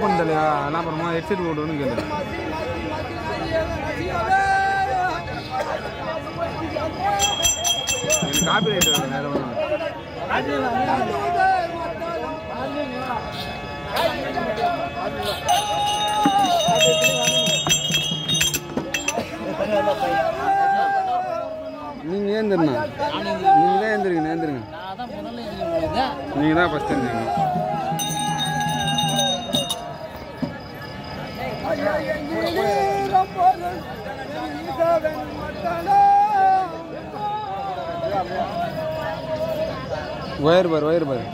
பண்ணலையா என்ன அப்புறமா ஹெட்செட் போட்டுன்னு கேளு எனக்கு காப்பி ரைட் வேறு வேறு ஒன்றும் நீங்கள் ஏந்திருண்ணா நீங்கள் தான் ஏந்திருங்க ஏந்திருங்க நீங்கள் தான் ஃபஸ்ட் ஏந்திருங்க ஒயர் பார் ஒயர் பார்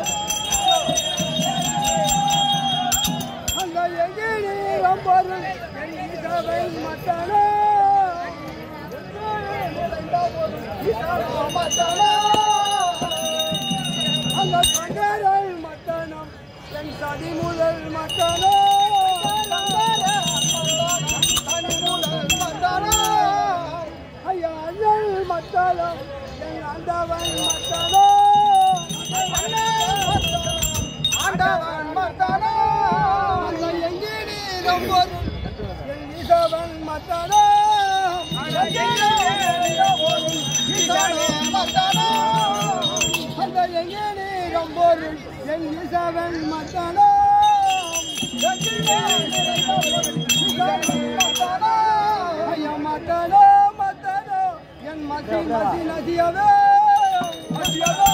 சதி முதல் மட்டனோ தனி முதல் மட்டனோ ஐயா அண்ணல் மட்டலம் என் ஆண்டவன் மட்டனோ ஆண்டவன் மட்டனோ எங்கிடி ரொம்ப என் ஈசவன் மட்டனோ அந்த எங்கிடி ரொம்ப என் ஈசவன் மட்டனோ ஐயா மட்டனோ மட்டனோ என் மசி மசி நசியவே நசியவே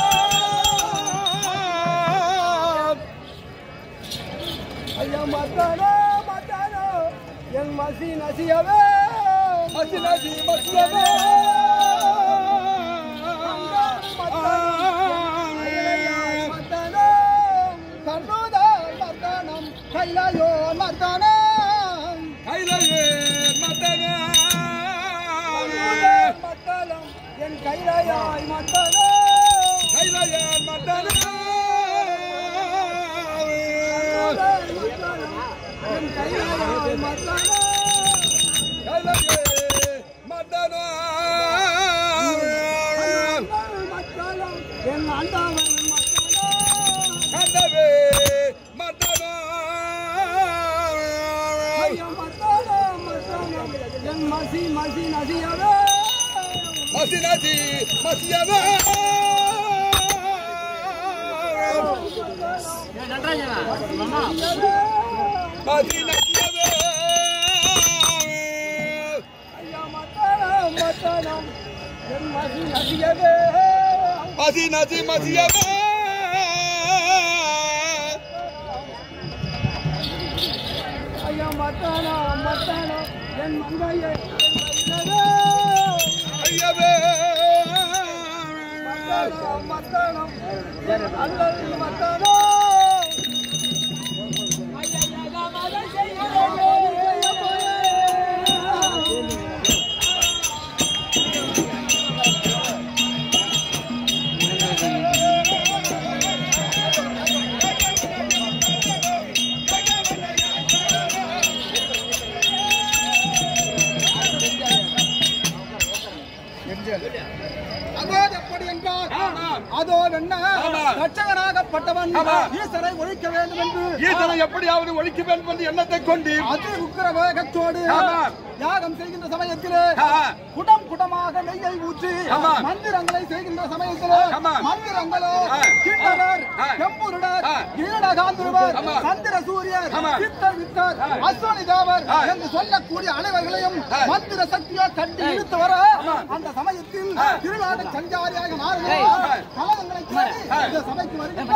ஐயா மட்டனோ மட்டனோ என் மசி நசியவே மசி நசி மசியவே மட்டனோ கண்ணுதல் மர்தனம் கைலாயோ மர்தனம் மத்தளம் என் கைலாயாய் மத்தளம் என் கைலாயாய் மத்தளம் மத்தளம் என் ஆண்டவன் மத்தளம் ஐயா மத்தளம் மத்தளம் என் மசி மசி நசியவே ஐயா மத்தளம் மத்தளம் என் மசி நசியவே ஐயா மத்தளம் மத்தளம் என் மங்கையை மத்தளம் மத்தளம் என் அல்லல் மத்தளம் அதோ எப்படி என்றால் அதோ என்ன ரட்சகனாகப்பட்டவன் ஈசனை ஒழிக்க வேண்டும் என்று ஈசனை எப்படியாவது ஒழிக்க வேண்டும் என்று எண்ணத்தை கொண்டு அதி உக்கிர வேகத்தோடு ஆமா. யாகம் செய்கின்ற சமயத்திலே ஆ. குடம் குடமாக நெய்யை ஊற்றி ஆமா. மந்திரங்களை செய்கின்ற சமயத்திலே ஆமா. மந்திரங்களோ ஆ. கிண்ணவர் ஆ. கம்புருடர் ஆ. ஈழகாந்திருவர் ஆமா. சந்திர சூரியர் ஆமா. சித்தர் வித்தர் அஸ்வனி தேவர் ஆ. என்று சொல்லக்கூடிய அனைவர்களையும் ஆ. மந்திர சக்தியோ கட்டி இழுத்து வர ஆமா. அந்த சமயத்தில் ஆ. திருநாடு சஞ்சாரியாக ஆ. மாறுகிறார் கமலங்களை தேடி ஆ. இந்த சபைக்கு வருகிறார்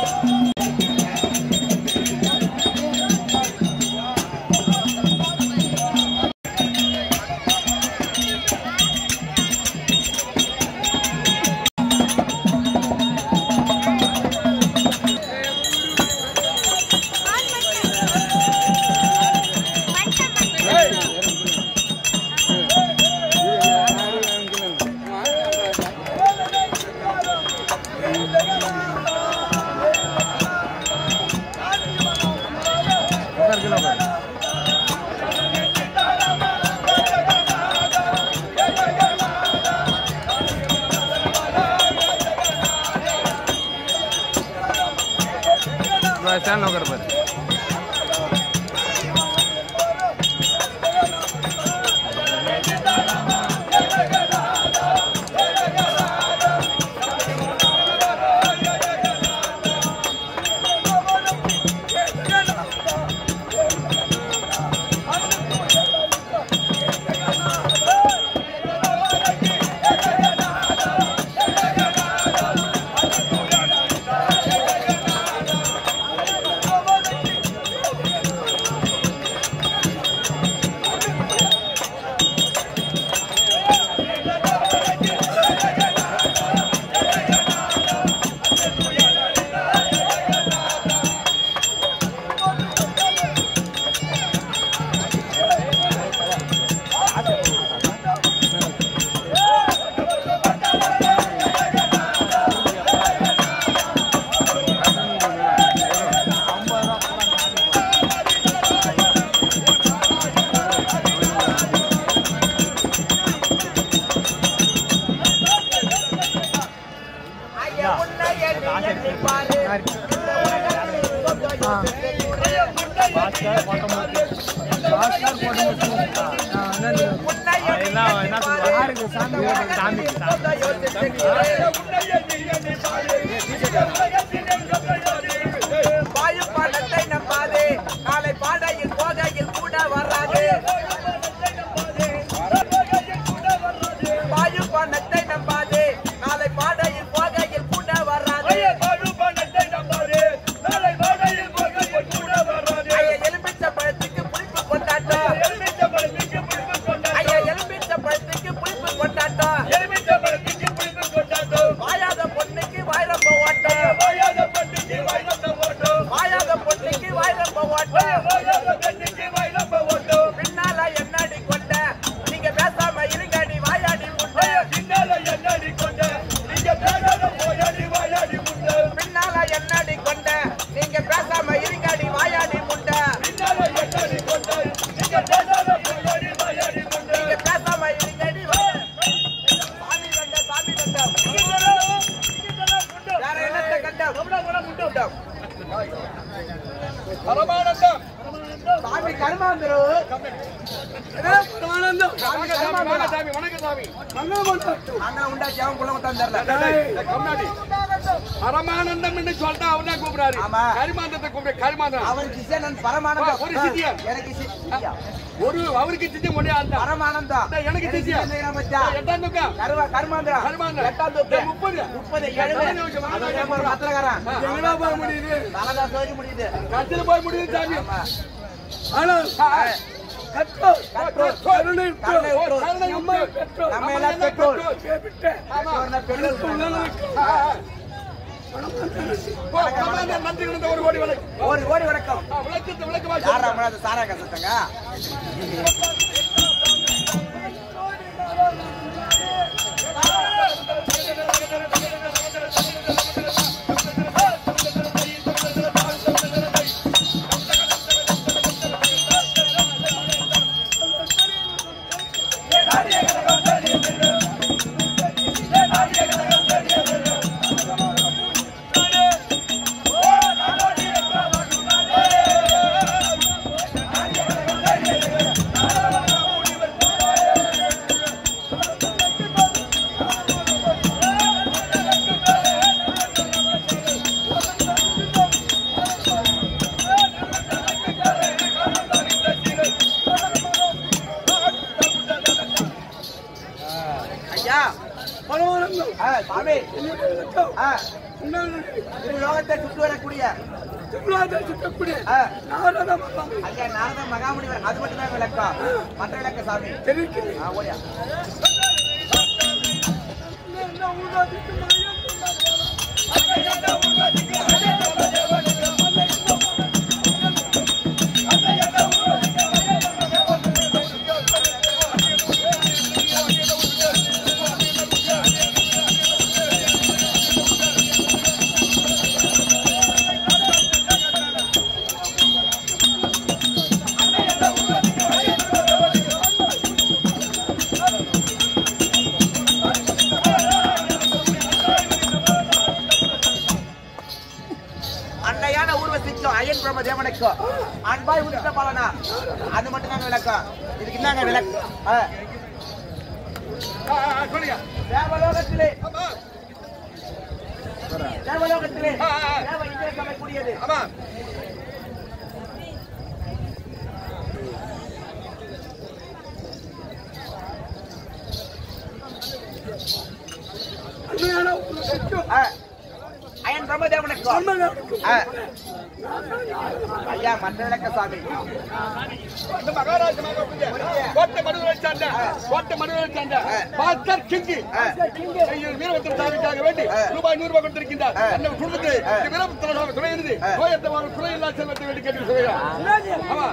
ஆ ஸ்டாண்டில் உட்கார பாரு வாயு பாடத்தை நம்பாதே நாளை பாடையில் போகையில் கூட வராது வாயு பாடத்தை நம்பாதே நாளை பாடையில் போகையில் கூட வராது ஐயா எலுமிச்சை பழத்துக்கு புளிப்பு கொண்டாட்டம் ஐயா எலுமிச்சை பழத்துக்கு புளிப்பு கொண்டாட்டம் வாயாத பொண்ணுக்கு வாயிரம் போவாட்டம் வாயாத பொண்ணுக்கு வாயிரம் போவாட்டம் பின்னால என்னடி கொண்ட நீங்க பேசாம இருங்கடி வாயாடி முட்டை பின்னால என்னடி கொண்ட நீங்க பேசாம இருங்கடி வாயாடி முட்டை நீங்க பேசாம இருங்கடி வா- சாமி கண்ட சாமி கண்டம் வேற என்னத்த கண்டம் கண்டம். பரமானந்தம் சாமி கருமாந்திரு ஆனந்தம் சாமி வாங்க சாமி, வாங்க கருமாந்திரம் சாமி, வணக்கம் சாமி. அண்ணா உண்டாச்சு அவன் குள்ள விட்டான் தெரியல இந்த கம்னாடி. பரமானந்தம் என்று சொல்லிட்டா அவர்தான் கூப்பிடுறாரு ஆமா. கரிமாந்தத்தை கூப்பிடு கரிமாந்தம் அவருக்கு சிஷியன் பரமானந்தம் ஒரு சிஷியன். எனக்கு சிஷியா ஒரு அவருக்கு சித்தி மொழி ஆள்தான் பரமானந்தம் இந்த எனக்கு சிஷியா மச்சான் எட்டாம் துக்கம் கருவா கருமாந்திரம் கருமாந்திரம். எட்டாம் தூக்கு முப்பது. முப்பது பதினஞ்சு எழுபது நிமிஷம், அவன் பதினஞ்சு ஏன் ஒரு மத்தலக்காரன் எங்கடா போக முடியுது தலதா சோதி முடியுது கட்சியில் போய் முடியுது சாமி ஆமா. ஆனா ஏய், கற்றோர் கற்றோர். கருணை கருணை ஓ, உற்றோர். கருணை நம்ம உற்றோர். பெற்றோர். நம்ம எல்லாம் பெற்றோர் கேட்டுட்டேன் பெற்றோர்னா பெற்றோர் ஆ, ஆ. ஓ, கமாண்டர் நன்றி கிடந்த ஒரு கோடி விலை ஓடி ஓடி வணக்கம் ஆ, விளக்கத்தை விளக்கமா யாரா சொல்லுங்க. முன்னாடி சாரா கசத்தங்க ஐயா பரமானந்தம் ஆ, சாமி என்னுடைய ஆ, உன்னுடைய இந்த லோகத்தை சுற்றி வரக்கூடிய திருவிழாவை சுற்றக்கூடிய ஆ, நாரத மகா ஐயா நாரத மகாமுனிவர் அது மட்டும்தான் விளக்கம் மற்ற விளக்க சாமி தெரிவிக்கிறேன் ஆ, ஓடியா என்ன உருவாக்கிட்டு மையம் கொண்டாடுறாரா? ஆ பிரம்ம தேவனுக்கு அன்பாய் உதித்த பலனா அது மட்டும் தாங்க விளக்கம் இதுக்கு என்னங்க விளக்கம் ஆ. ஆ, ஆ, சொல்லுங்க தேவலோகத்திலே ஆமா தேவலோகத்திலே ஆ, ஆ, ஆ. தேவ இந்திர சமைக்கூடியது ஆமா ஆ. அயன் பிரம்ம தேவனுக்கு ஆ. ஐயா மற்ற விளக்க சாமி இந்த மகாராஜ மகாபுரிய கோட்டை மடுவரை சார்ந்த கோட்டை மடுவரை சார்ந்த பாஸ்கர் கிங்கி ஐயர் வீரபத்திர சாமிக்காக வேண்டி ரூபாய் நூறு ரூபாய் கொடுத்திருக்கின்றார் அந்த குடும்பத்தை இந்த வீரபத்திர சாமி துணை இருந்து கோயத்தை வாங்க துணை இல்லா செல்வத்தை வேண்டி கேட்டு சொல்கிறார் ஆமா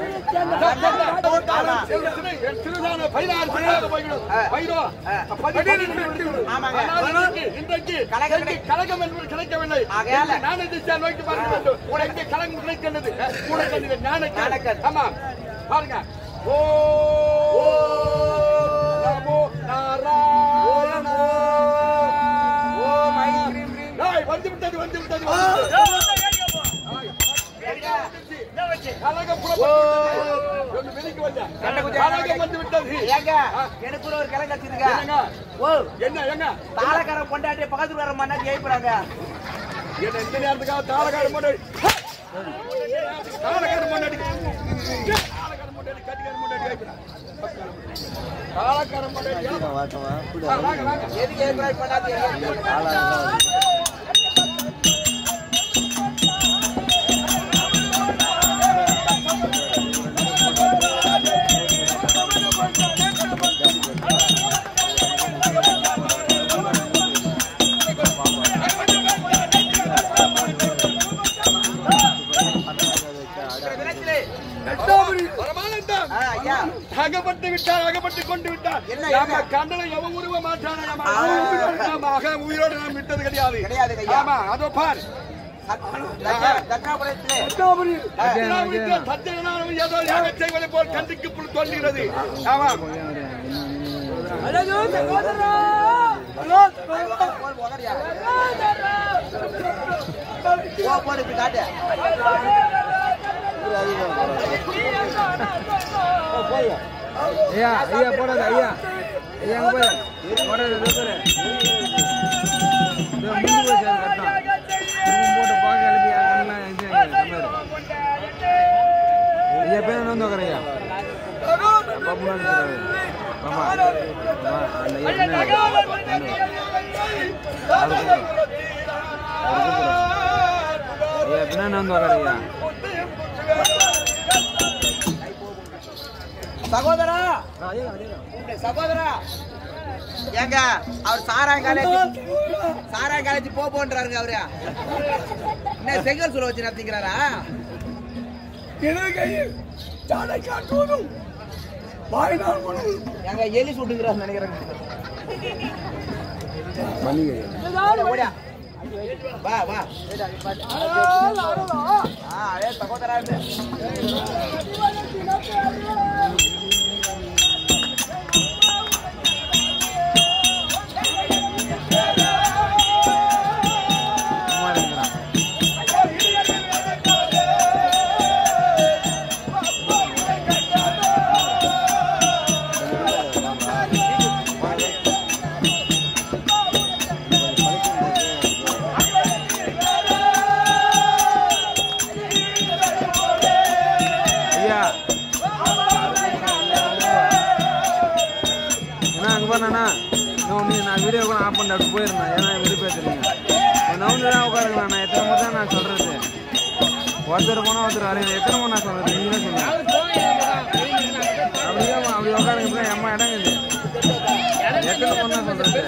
திருநான பதினாறு பதினாறு போய்விடும் பைரோ ஆமாங்க. இன்றைக்கு கலகம் இன்றைக்கு கலகம் என்பது கிடைக்கவில்லை ஆகையால- நானே திசை நோக்கி பார்க்க வேண்டும் உனக்கு கலகம் கிடைக்கின்றது உனக்கு ஞானக்கல் ஞானக்கல். ஆமா பாருங்க ஓ நமோ நாராயண ஓம் ஐம் ஹ்ரீம் ஹ்ரீம். டேய், வந்து விட்டது வந்து விட்டது வந்து விட்டது. கலகம் புறப்பட்டு ஒன்று வெளிக்கு வந்த. கண்ட குஞ்சா. கலகம் வந்து விட்டது ஏங்க எனக்குள்ள ஒரு கிழங்கு வச்சிருக்க என்னங்க? ஓ என்ன எங்க தாளக்காரன் பொண்டாட்டி பக்கத்துல வர மண்ணா ஜெயிப்புறாங்க என்ன இந்த நேரத்துக்காக தாளக்காரன் முன்னாடி தாளக்காரன் முன்னாடி தாளக்காரன் முன்னாடி கட்டிக்காரன் முன்னாடி வைக்கிறான். தாளக்காரன் முன்னாடி ஆ, வாங்க வாங்க எதுக்கு ஜெயிப்புறாங்க பொண்டாட்டி விளக்கிலே. பரமானந்தம் ஆ, ஐயா அகப்பட்டு விட்டார் அகப்பட்டு கொண்டு விட்டார் என்ன, நம்ம என்ன? கண்டனை எவன் உருவ மாட்டான ஆ. நம்ம அக உயிரோடு நாம் விட்டது கிடையாது கிடையாது, ஐயா. ஆமா அதோ பார் தட்சா- தட்சாபுரத்திலே தட்சிணாமூர்த்தி சத்தியநாராயணன் ஏதோ யாகம் செய்வதை போல் கண்ணுக்கு புல் தோன்றுகிறது ஆமா போல் உதறியா. போ, போடு, இப்படி காட்டு. ஐயா ஐயா போடாத ஐயா ஐயா அங்க போய் போடாத இதோ பாரு இதோ முடிஞ்சு போச்சு அது கட்டம் திரும்ப போட்டு பார்க்க எழுப்பி கண்ணெல்லாம் இது ஐயா பேர் வந்து உக்கார ஐயா பாப்பு நினைச்சுறாரு ஆமா ஆமா அந்த ஐயா பின்னாடி. ஐயா பின்னாடி வந்து உக்கார ஐயா சகோதரா உங்களுடைய சகோதரா ஏங்க அவர் சாராய காலேஜ் சாராய காலேஜ் போ போன்றாருங்க அவரு என்ன செங்கல் சூழ வச்சு நடத்திக்கிறாரா எங்க எலி சுட்டுங்கிறாரு நினைக்கிறேன் பண்ணிக்க ஐயா ஓடியா வா வா ஆ அதே சகோதரா இருந்து. சும்மா இருக்கிறான் ஐயா அண்ணா அங்கே பாருண்ணா இன்னும் நீ நான் வீடியோ கூட ஆஃப் பண்ணி அப்படி போயிருந்தேன் ஏன்னா விருப்பத்துறீங்க நவுந்து தான் உட்காருங்களா நான் எத்தனை முறை தான் நான் சொல்கிறது ஒருத்தர் போனால் ஒருத்தர் வரையும் எத்தனை முறை நான் சொல்கிறது நீங்களே சொல்லுங்க அப்படியே அப்படி உட்காருங்க இப்படி அம்மா இடம் இது எத்தனை முறை தான் சொல்கிறது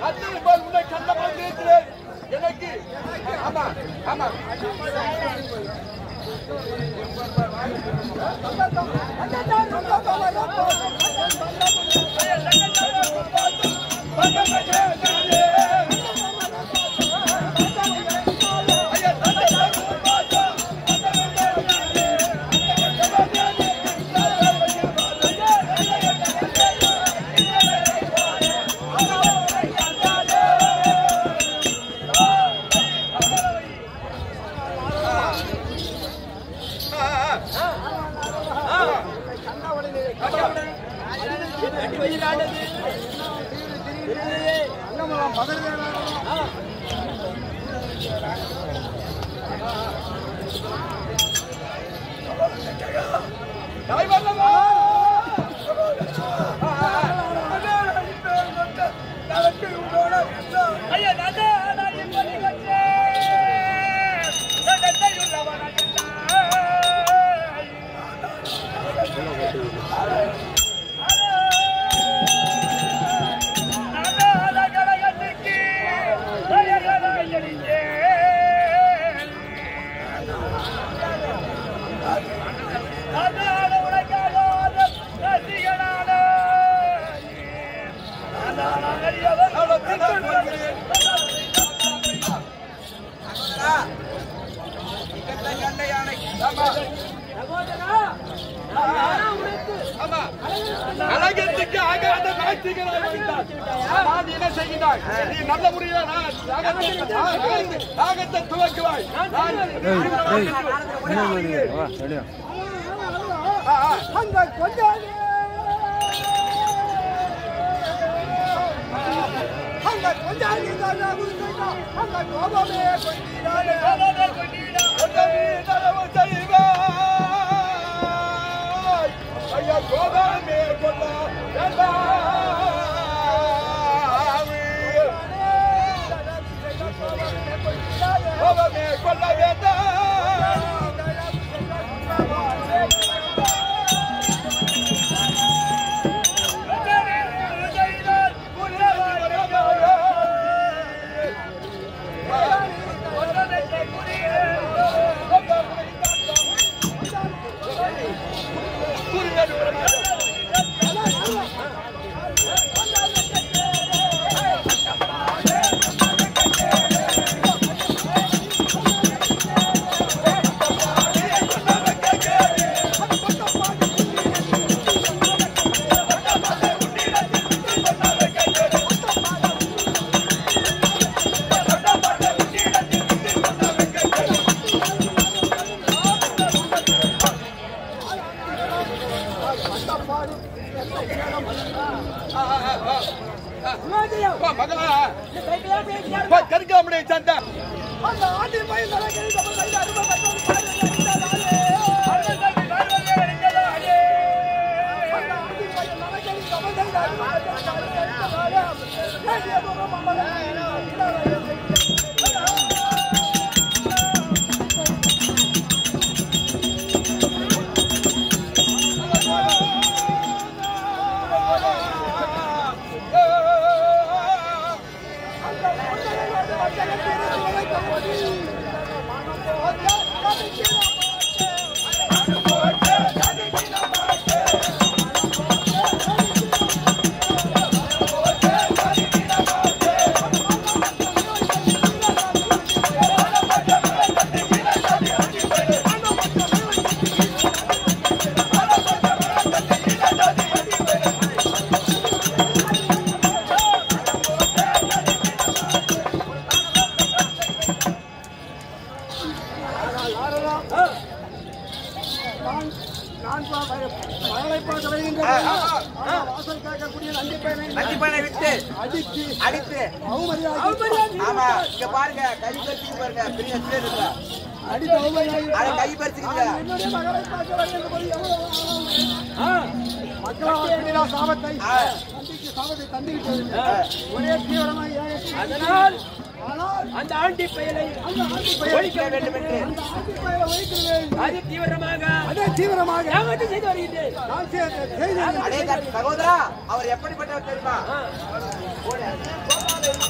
அத்தனை பேர் உன்னை கண்ட பார்த்திருக்கிறேன் எனக்கு ஆமா ஆமா கண்ட யானை ஆமா அழகத்துக்கு ஆகாத நாய்த்திகளாக இருந்தார் நான் என்ன செய்கிறாய் நீ நல்ல முறையில் நான் யாகத்தை- யாகத்தை- யாகத்தை துவக்குவாய் நான் டேய் டேய் என்ன பண்ணுது வா ரெடியா ஆ, ஆ. அந்த கொண்டாடி அந்த கொண்டாடி தானா முருகா அந்த கோபமே கொண்டாடி உதவி தரவு செய்வாய். ஐயா, கோபமே கொள்ள வேண்டாம். கோபமே கொள்ள வேண்டாம் மகளா கருக்காமடைய சண்டை அந்த ஆண்டி பையன் தலைக்கறி நம்ம கையில் அருமை கட்டணும் பாருங்க அந்த ஆண்டி பையன் தலைக்கறி நம்ம கையில் அருமை நான் நான் பா- மகளை பார்க்க வருகின்றேன் ஆனால் வாசல் கேட்கக்கூடிய நந்தி பையனை நந்திப்பனை விட்டு அடித்து அடித்து அவமரியாதை ஆமா இங்க பாருங்க கை பறிச்சுக்கு பாருங்க பெரிய ஸ்டேட் இருக்கா அடித்து அவமரியாதை அதை கை பறிச்சுக்குங்க என்னுடைய மகளை பார்க்க வருகின்ற போது எவ்வளவு மக்களால் சாபத்தை தந்தைக்கு சாபத்தை தந்திருக்கிறது ஒரே தீவிரமாக ஏகத்தில் அதனால் ஆனால் அந்த ஆண்டி பயலை அந்த ஆண்டி பையனை ஒழிக்க வேண்டும் என்று அந்த ஆண்டி பையனை ஒழிக்கிறது அது தீவிரமாக அதே தீவிரமாக ஏமாற்றி செய்து வருகின்றேன் நான் செய்த செய்தி அடே தம்பி, சகோதரா அவர் எப்படிப்பட்டவர் தெரியுமா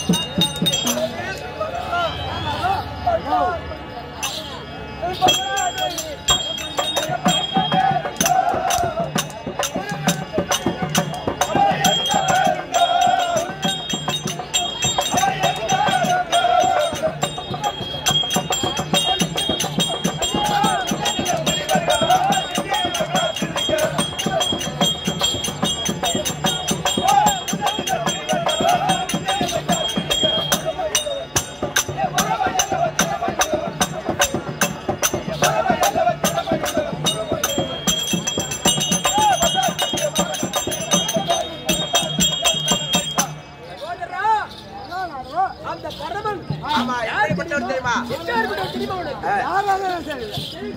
சகோதரா, அந்த பரமன் ஆமா எப்படிப்பட்டவர் தெரியுமா எப்பேற்பட்டவர் தெரியுமா உனக்கு? யாராலும் சரி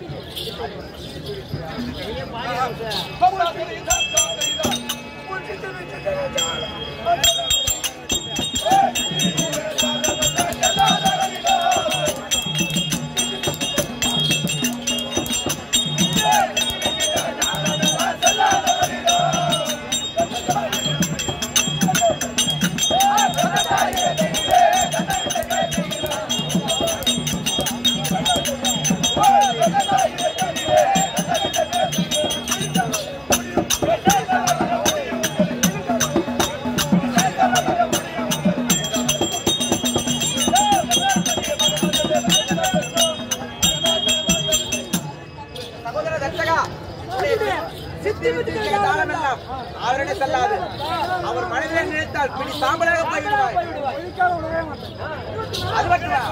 சகோதர தர்ஷகா சித்தி வித்துக்கள் காலமெல்லாம் அவரிடம் செல்லாது அவர் மனதிலே நினைத்தால் பிடி சாம்பலாக போய்விடுவாய் ஒழிக்காத விடவே மாட்டேன் அது மட்டுமா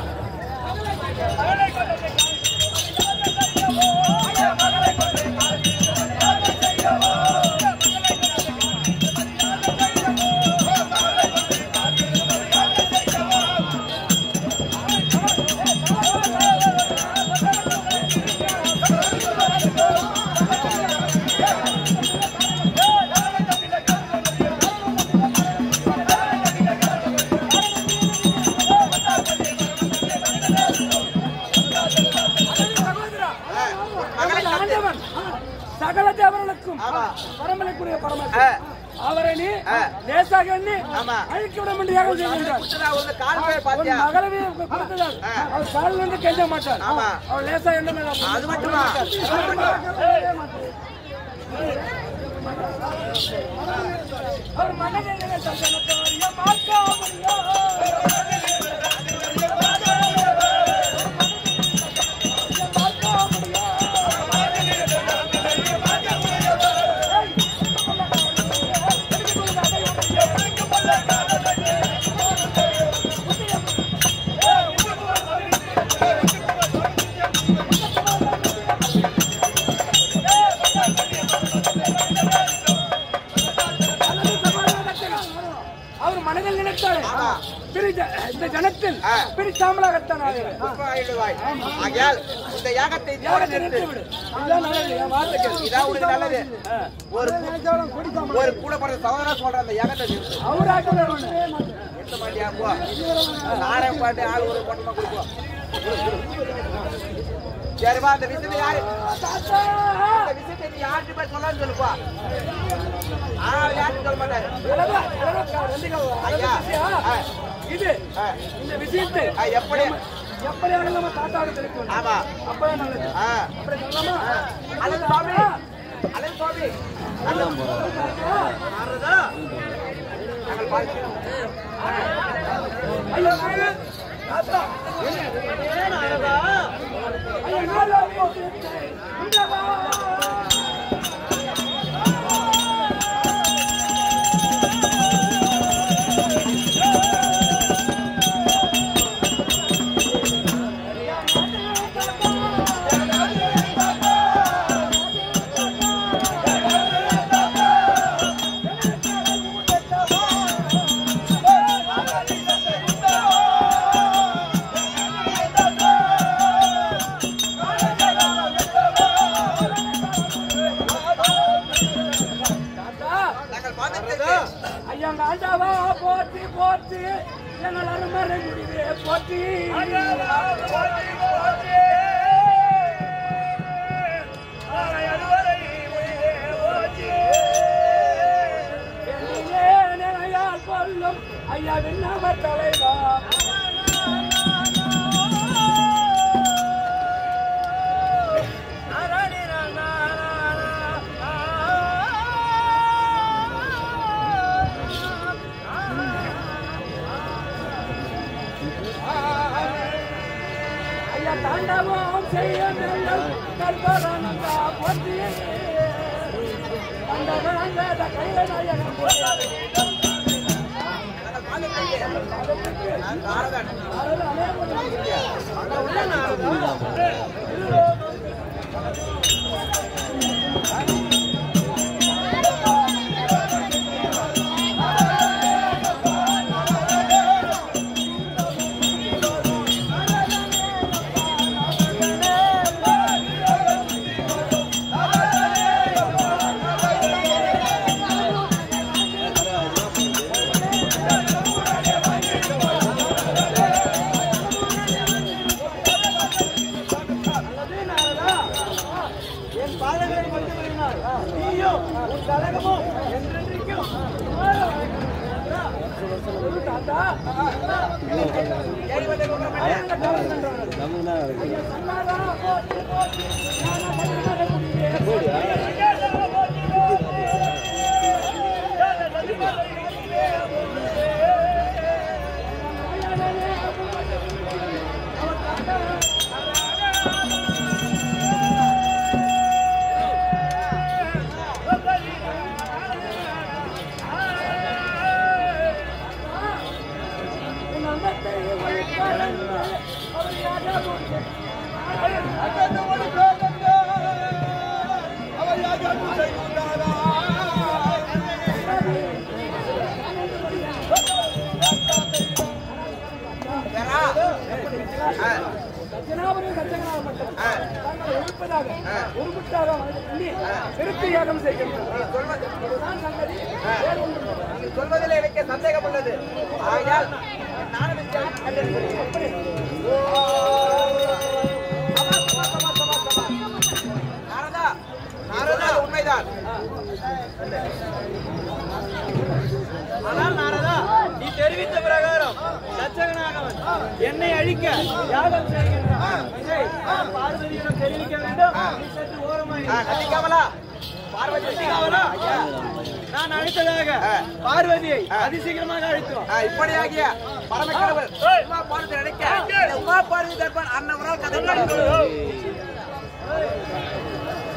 சகோதரா, மகளை நமது தந்து ஆண்டவன் சகல தேவர்களுக்கும் ஆமா. பரமலைக்குரிய ஆ. பரமன் அவரை நீ ஆ. லேசாக எண்ணி ஆமா. அழிக்க விட முடியாத செய்கின்றார் புத்ததா உங்க கால் பேர் உன் பாத்தியா மகளவே கொடுத்ததால் ஆ. அவர் காலில் இருந்து கெஞ்ச மாட்டார் ஆமா. அவர் லேசா எண்ணமே அது மட்டுமா அவர் மனதிலே சஞ்சலத்தோடைய மாற்றாமறியா அவர் மனதில் நினைத்தார் ஆமா. பிரி ஜ- இந்த ஜனத்தில் ஆ. பிரித்தாமலாகத்தான் ஆகிறார். ஆயிடுவாய் ஆகையால் இந்த யாகத்தை இதோட யாகத்தை நிறுத்து நிறுத்தி விடு. இதுதான் நல்லது, என் வார்த்தை கேளு. இதான் உனக்கு நல்லது ஆ. ஒரு ஒரு கூட பிறந்த சகோதரா சொல்ற அந்த யாகத்தை நிறுத்து அவர் ஆக்கிறார் அவனை. நிறுத்த மாட்டியா போ நாரம் பாட்டு ஆள் ஒரு பொட்டமா கொடுப்போம் சரிப்பா அந்த விஷயத்தை யாரு தாத்தா! இந்த விஷயத்தை நீ யார்கிட்ட போய் சொல்லலாம்னு சொல்லுப்பா ஆ யார்கிட்ட சொல்ல மாட்டாரு அழகா, அழகா, ரெண்டுக்கா, அழகா ஐயா. விஷயம். ஆ. இது ஆ. இந்த விஷயத்தை ஆ, எப்படி எப்படியாக நம்ம தாத்தாவோட தெரிவிக்கணும் ஆமா அப்பவே நல்லது ஆ அப்படி சொல்லலாமா அழகு சுவாமி அழகு சுவாமி நாங்கள் பார்க்கிறோம் ஐயா, நானு, தாத்தா. ஐயா, நாலு போட்டு, இங்க வா. தாத்தா, நாங்கள் பார்த்துட்டு ஐயா, எங்க ஆண்டாவா, போற்றி போற்றி எங்கள் அருமறை முடிவே போற்றி என்னையே நினையால் கொல்லும் ஐயாவின் நாம தலைவா தாண்டவம் செய்யும் எங்கள் கற்பகனந்தா போற்றி கண்டகந்த கையில நாயகன் போற்றி என் பாதங்களை மட்டுமிருந்தால் நீயோ உன் கழகமும் என்றென்றைக்கும் ஒரு தாத்தா உன் அந்தத்தை ஒழிக்காதென்று அவர் யாராவது தட்சிணாபுரம் தட்சகனாகப்பட்டது தாங்கள் ஒழிப்பதாக உருமுட்டாக எண்ணி திருப்தி யாகம் செய்கின்றனர் இதுதான் சங்கதி வேறு ஒன்றுமில்லை. நீ சொல்வதில் எனக்கு சந்தேகம் உள்ளது ஆகையால் நானும் இந்த கண்டறிகிறேன். நாரதா நாரதா உண்மைதான் ஆனால் நாரதா நீ தெரிவித்த பிரகாரம் தட்சகனாகவன் என்னை அழிக்க யாகம் செய்கின்றான் இதை நான் பார்வதியிடம் தெரிவிக்க வேண்டும் நீ சற்று ஓரமாய் ஆ, நந்திகாமலா பார்வதி நந்திகாமலா? நான் அழைத்ததாக பார்வதியை அதிசீக்கிரமாக அழைத்தோம் ஆ, இப்படியாகிய பரமக்கடவுள் உமா பார்வதி நினைக்க இந்த உமா பார்வதி தர்பார் அன்னவரால் கதை